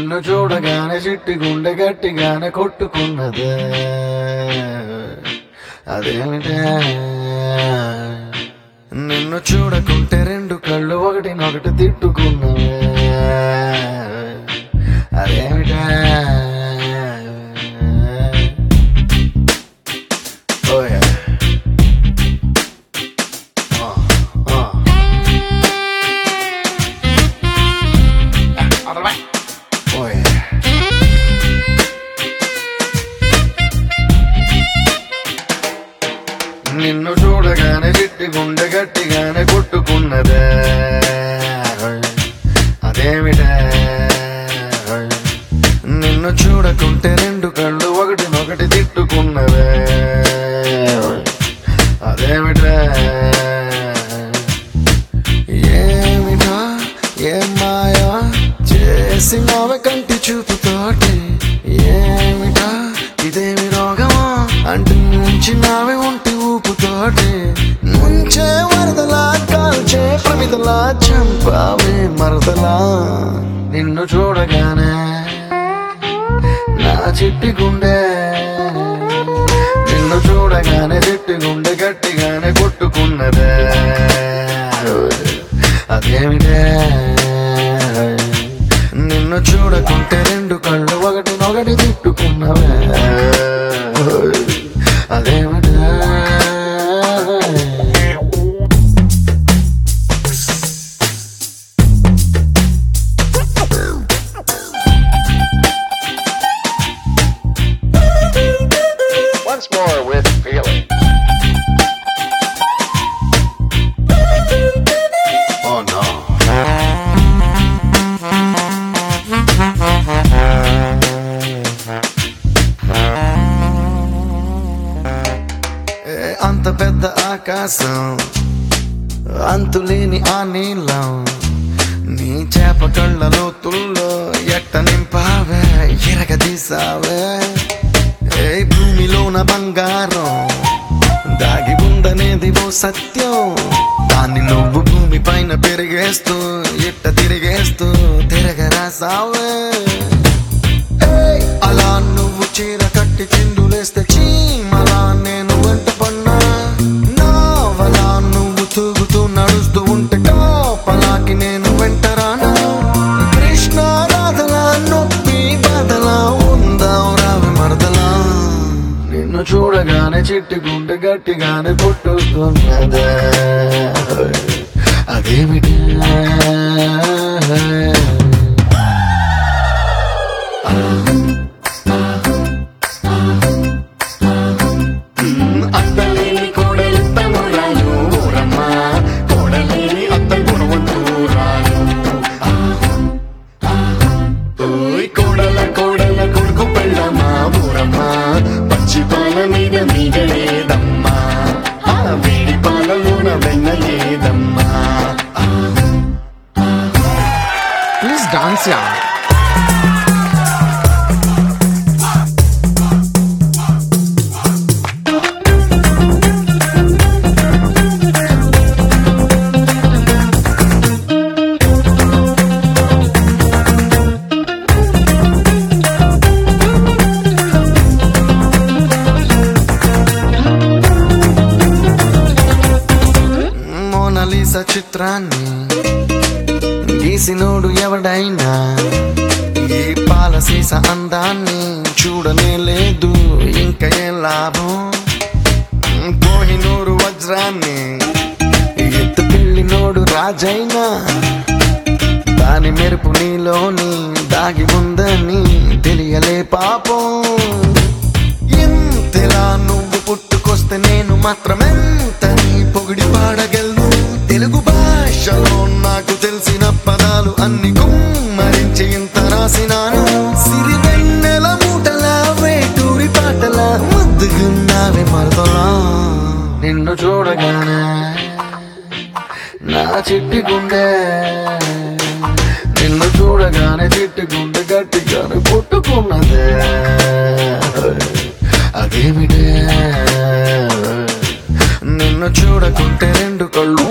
నిన్ను చూడగానే చిట్టి గుండె గట్టిగానే కొట్టుకున్నదే అదేమిటే నిన్ను చూడకుంటే రెండు కళ్ళు ఒకటినొకటి తిట్టుకున్నవే అదేమిటే Oh yeah. Uh, uh. Oh yeah. నిన్ను చూడగానే చిట్టి గుండె గట్టిగానే కొట్టుకున్నదే అదేమిటే నిన్ను చూడకుంటే రెండు కళ్ళు ఒకటినొకటి తిట్టుకున్నదే అదేమిటే ఏమిటా ఏం మాయా చేసినావే కంటి చూపుతోటి ఏమిటా ఇదేమి రోగమా అంటూ ముంచినావే ఒంటి ఊపుతోటి ముంచే వరదలా కాల్చే ప్రమిదలా చంపావే మరదలా నిన్ను చూడగానే నా చిట్టి గుండె నిన్ను చూడగానే చిట్టి గుండె గట్టిగానే కొట్టుకున్నదే అదేమిటే నిన్ను చూడకుంటే రెండు కళ్ళు ఒకటి ఒకటి తిట్టుకున్నవే అదేమిటే Once more with feeling. Oh no. ఏ అంత పెద్ద ఆకాశం అంతులేని ఆ నీళ్ళం నీ చేప కళ్ళ లోతుల్లో ఎట్ట నింపావే ఎరగదీసావే ఏ భూమిలోన బంగారం దాగి ఉందనేది ఓ సత్యం దాన్ని నువ్వు భూమి పైన పెరిగేస్తూ ఇట్ట తిరిగేస్తూ తిరగరాసావే ఏయ్, అలా నువ్వు చీర కట్టి చిందులేస్తే చీమలా నేను వెంట పన్నా నావలా నువ్వు తూగుతూ నడుస్తూ ఉంటే కాపలాకి నేను వెంట రానా కృష్ణ రాధలా నొప్పి బాధలా ఉందా రావి మరదలా నిన్ను చూడగానే చిట్టి గుండె గట్టిగానే కొట్టుకున్నదే అదేమిటి అత్తలేని కోడలు తమ్మురాలు ఊరమ్మ కోడలేని అత్త గుణవంతురాలు ఓయ్ కోడల కోడల కొడుకు పెళ్ళమ్మా ఊరమ్మ పచ్చి పాల మీద మీద లేదమ్మా ఆ వేడి పాలలోన వెన్న లేదమ్మా ప్లీజ్ డాన్స్ యా మోనలీసా చిత్రాన్ని గీసినోడు ఎవడైనా ఈ పాలసీస అందాన్ని చూడనే లేదు ఇంకా ఏం లాభం కోహినూరు వజ్రాన్ని ఎత్తు పెళ్లినోడు రాజైనా దాని మెరుపు నీలోని దాగి ఉందని తెలియలే పాపం ఎంతలా నువ్వు పుట్టుకొస్తే నేను మాత్రమెంత నీ పొగిడి పాడగలను తెలుగు భాషలో నాకు తెలిసిన పదాలు అన్ని కుమ్మరించి ఇంత రాసినాను సిరి వెన్నెల మూటలా వేటూరి పాటలా ముద్దుగున్నావే మరదలా నిన్ను చూడగానే నా చిట్టి గుండె నిన్ను చూడగానే చిట్టి గుండె గట్టిగానే పుట్టుకున్నదే అదేమిటే నిన్ను చూడకుంటే రెండు కళ్ళు